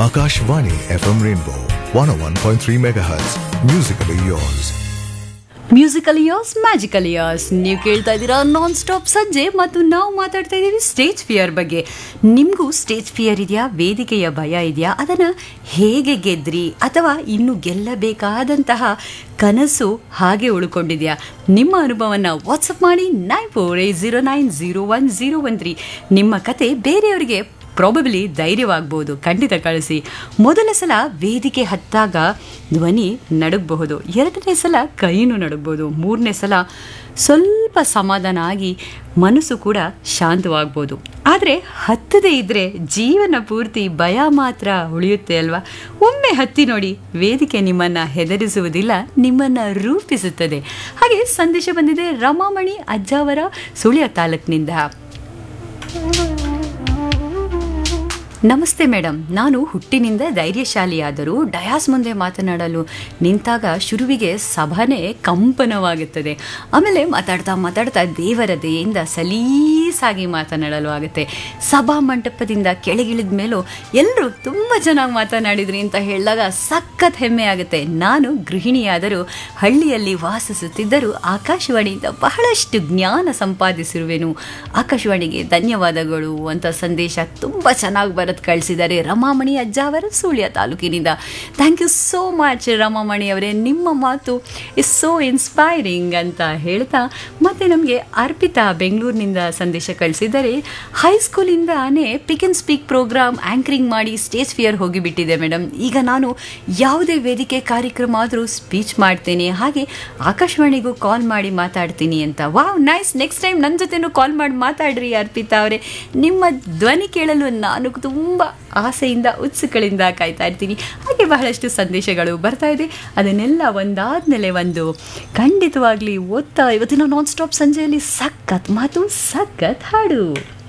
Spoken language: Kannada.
Akashvani FM Rainbow 101.3 MHz. Musically yours. Musical years magical years ನೀವು ಕೇಳ್ತಾ ಇದ್ದೀರಾ ನಾನ್ ಸ್ಟಾಪ್ ಸಂಜೆ ಮತ್ತು ನಾವು ಮಾತಾಡ್ತಾ ಇದ್ದೀವಿ ಸ್ಟೇಜ್ ಫಿಯರ್ ಬಗ್ಗೆ ನಿಮಗೂ ಸ್ಟೇಜ್ ಫಿಯರ್ ಇದೆಯಾ ವೇದಿಕೆಯ ಭಯ ಇದೆಯಾ ಅದನ್ನು ಹೇಗೆ ಗೆದ್ರಿ ಅಥವಾ ಇನ್ನು ಗೆಲ್ಲಬೇಕಾದಂತಹ ಕನಸು ಹಾಗೆ ಉಳ್ಕೊಂಡಿದೆಯಾ ನಿಮ್ಮ ಅನುಭವನ ವಾಟ್ಸಪ್ ಮಾಡಿ nine four eight zero nine zero one zero one three ನಿಮ್ಮ ಕತೆ ಬೇರೆಯವರಿಗೆ ಪ್ರಾಬಬ್ಲಿ ಧೈರ್ಯವಾಗ್ಬೋದು ಖಂಡಿತ ಕಳಿಸಿ ಮೊದಲ ಸಲ ವೇದಿಕೆ ಹತ್ತಾಗ ಧ್ವನಿ ನಡುಗಬಹುದು ಎರಡನೇ ಸಲ ಕೈನೂ ನಡುಗ್ಬೋದು ಮೂರನೇ ಸಲ ಸ್ವಲ್ಪ ಸಮಾಧಾನ ಆಗಿ ಮನಸ್ಸು ಕೂಡ ಶಾಂತವಾಗ್ಬೋದು ಆದರೆ ಹತ್ತದೇ ಇದ್ದರೆ ಜೀವನ ಪೂರ್ತಿ ಭಯ ಮಾತ್ರ ಉಳಿಯುತ್ತೆ ಅಲ್ವಾ ಒಮ್ಮೆ ಹತ್ತಿ ನೋಡಿ ವೇದಿಕೆ ನಿಮ್ಮನ್ನು ಹೆದರಿಸುವುದಿಲ್ಲ ನಿಮ್ಮನ್ನು ರೂಪಿಸುತ್ತದೆ ಹಾಗೆ ಸಂದೇಶ ಬಂದಿದೆ ರಮಾಮಣಿ ಅಜ್ಜಾವರ ಸುಳ್ಯ ತಾಲೂಕಿನಿಂದ ನಮಸ್ತೆ ಮೇಡಮ್ ನಾನು ಹುಟ್ಟಿನಿಂದ ಧೈರ್ಯಶಾಲಿಯಾದರೂ ಡಯಾಸ್ ಮುಂದೆ ಮಾತನಾಡಲು ನಿಂತಾಗ ಶುರುವಿಗೆ ಸಭಾನೇ ಕಂಪನವಾಗುತ್ತದೆ ಆಮೇಲೆ ಮಾತಾಡ್ತಾ ಮಾತಾಡ್ತಾ ದೇವರ ದಯೆಯಿಂದ ಸಲೀಸಾಗಿ ಮಾತನಾಡಲು ಆಗುತ್ತೆ ಸಭಾ ಮಂಟಪದಿಂದ ಕೆಳಗಿಳಿದ ಮೇಲೂ ಎಲ್ಲರೂ ತುಂಬ ಚೆನ್ನಾಗಿ ಮಾತನಾಡಿದ್ರಿ ಅಂತ ಹೇಳಿದಾಗ ಸಖತ್ ಹೆಮ್ಮೆ ಆಗುತ್ತೆ ನಾನು ಗೃಹಿಣಿಯಾದರೂ ಹಳ್ಳಿಯಲ್ಲಿ ವಾಸಿಸುತ್ತಿದ್ದರೂ ಆಕಾಶವಾಣಿಯಿಂದ ಬಹಳಷ್ಟು ಜ್ಞಾನ ಸಂಪಾದಿಸಿರುವೆನು ಆಕಾಶವಾಣಿಗೆ ಧನ್ಯವಾದಗಳು ಅಂತ ಸಂದೇಶ ತುಂಬ ಚೆನ್ನಾಗಿ ಬರೋದು ಕಳಿಸಿದ್ದಾರೆ ರಮಾಮಣಿ ಅಜ್ಜ ಅವರ ಸುಳ್ಯ ತಾಲೂಕಿನಿಂದ thank you so much Ramamani ಅವರೇ ನಿಮ್ಮ ಮಾತು ಇಸ್ ಸೋ ಇನ್ಸ್ಪೈರಿಂಗ್ ಅಂತ ಹೇಳ್ತಾ ಮತ್ತೆ ನಮಗೆ ಅರ್ಪಿತಾ ಬೆಂಗಳೂರಿನಿಂದ ಸಂದೇಶ ಕಳಿಸಿದ್ದಾರೆ ಹೈಸ್ಕೂಲಿಂದಾನೇ pick and speak program anchoring ಮಾಡಿ ಸ್ಟೇಜ್ ಫಿಯರ್ ಹೋಗಿಬಿಟ್ಟಿದೆ ಮೇಡಮ್ ಈಗ ನಾನು ಯಾವುದೇ ವೇದಿಕೆ ಕಾರ್ಯಕ್ರಮ ಆದರೂ ಸ್ಪೀಚ್ ಮಾಡ್ತೇನೆ ಹಾಗೆ ಆಕಾಶವಾಣಿಗೂ ಕಾಲ್ ಮಾಡಿ ಮಾತಾಡ್ತೀನಿ ಅಂತ ವಾವ್ ನೈಸ್ ನೆಕ್ಸ್ಟ್ ಟೈಮ್ ನನ್ನ ಜೊತೆನೂ ಕಾಲ್ ಮಾಡಿ ಮಾತಾಡ್ರಿ ಅರ್ಪಿತಾ ಅವರೇ ನಿಮ್ಮ ಧ್ವನಿ ಕೇಳಲು ನಾನು ತುಂಬ ಆಸೆಯಿಂದ ಉತ್ಸುಕಳಿಂದ ಕಾಯ್ತಾ ಇರ್ತೀನಿ ಹಾಗೆ ಬಹಳಷ್ಟು ಸಂದೇಶಗಳು ಬರ್ತಾ ಇದೆ ಅದನ್ನೆಲ್ಲ ಒಂದಾದ್ಮೇಲೆ ಒಂದು ಖಂಡಿತವಾಗ್ಲಿ ಓದ್ತಾ ಇವತ್ತಿನ ನಾನ್ ಸ್ಟಾಪ್ ಸಂಜೆಯಲ್ಲಿ ಸಖತ್ ಮಾತು ಸಖತ್ ಹಾಡು